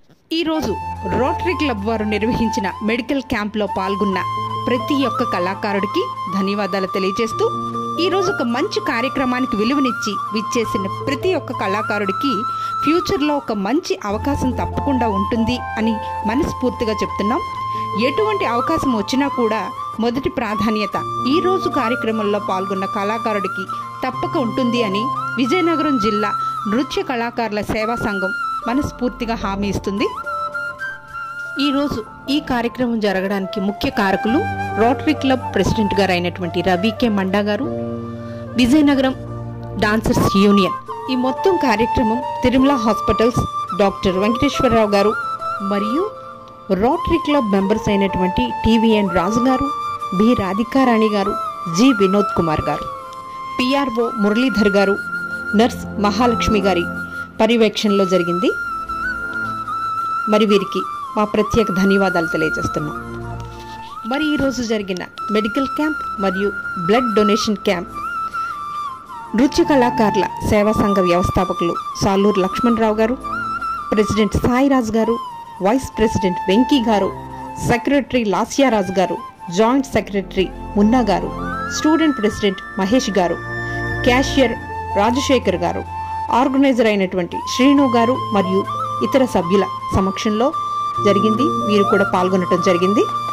ఈరోజు rotary club వారు నిర్వహించిన మెడికల్ క్యాంప్లో పాల్గొన్న ప్రతి ఒక్క కళాకారుడికి ధన్యవాదాలు తెలియజేస్తూ ఈరోజు ఒక మంచి కార్యక్రమానికి విలువనిచ్చి విచ్చేసిన ప్రతి ఒక్క కళాకారుడికి ఫ్యూచర్లో ఒక మంచి అవకాశం తప్పకుండా ఉంటుంది అని మనస్ఫూర్తిగా చెప్తున్నాం ఎటువంటి అవకాశం వచ్చినా కూడా మొదటి ప్రాధాన్యత ఈ రోజు కార్యక్రమంలో పాల్గొన్న కళాకారుడికి తప్పక ఉంటుంది అని విజయనగరం జిల్లా నృత్య కళాకారుల సేవా సంఘం మనస్ఫూర్తిగా హామీ ఇస్తుంది ఈరోజు ఈ కార్యక్రమం జరగడానికి ముఖ్య కారకులు రోటరీ క్లబ్ ప్రెసిడెంట్ గారు అయినటువంటి రవి కె మండా గారు విజయనగరం డాన్సర్స్ యూనియన్ ఈ మొత్తం కార్యక్రమం తిరుమల హాస్పిటల్స్ డాక్టర్ వెంకటేశ్వరరావు గారు మరియు రోటరీ క్లబ్ మెంబర్స్ అయినటువంటి టీవీఎన్ రాజు గారు బి రాధికారాణి గారు జి వినోద్ కుమార్ గారు పిఆర్ఓ మురళీధర్ గారు నర్స్ మహాలక్ష్మి గారి పర్యవేక్షణలో జరిగింది మరి వీరికి మా ప్రత్యేక ధన్యవాదాలు తెలియజేస్తున్నాం మరి ఈరోజు జరిగిన మెడికల్ క్యాంప్ మరియు బ్లడ్ డొనేషన్ క్యాంప్ నృత్య కళాకారుల సేవా సంఘ వ్యవస్థాపకులు సాలూరు లక్ష్మణరావు గారు ప్రెసిడెంట్ సాయిరాజ్ గారు వైస్ ప్రెసిడెంట్ వెంకీ గారు సెక్రటరీ లాస్యారాజ్ గారు జాయింట్ సెక్రటరీ మున్నా గారు స్టూడెంట్ ప్రెసిడెంట్ మహేష్ గారు క్యాషియర్ రాజశేఖర్ గారు ఆర్గనైజర్ అయినటువంటి శ్రీను గారు మరియు ఇతర సభ్యుల సమక్షంలో జరిగింది వీరు కూడా పాల్గొనటం జరిగింది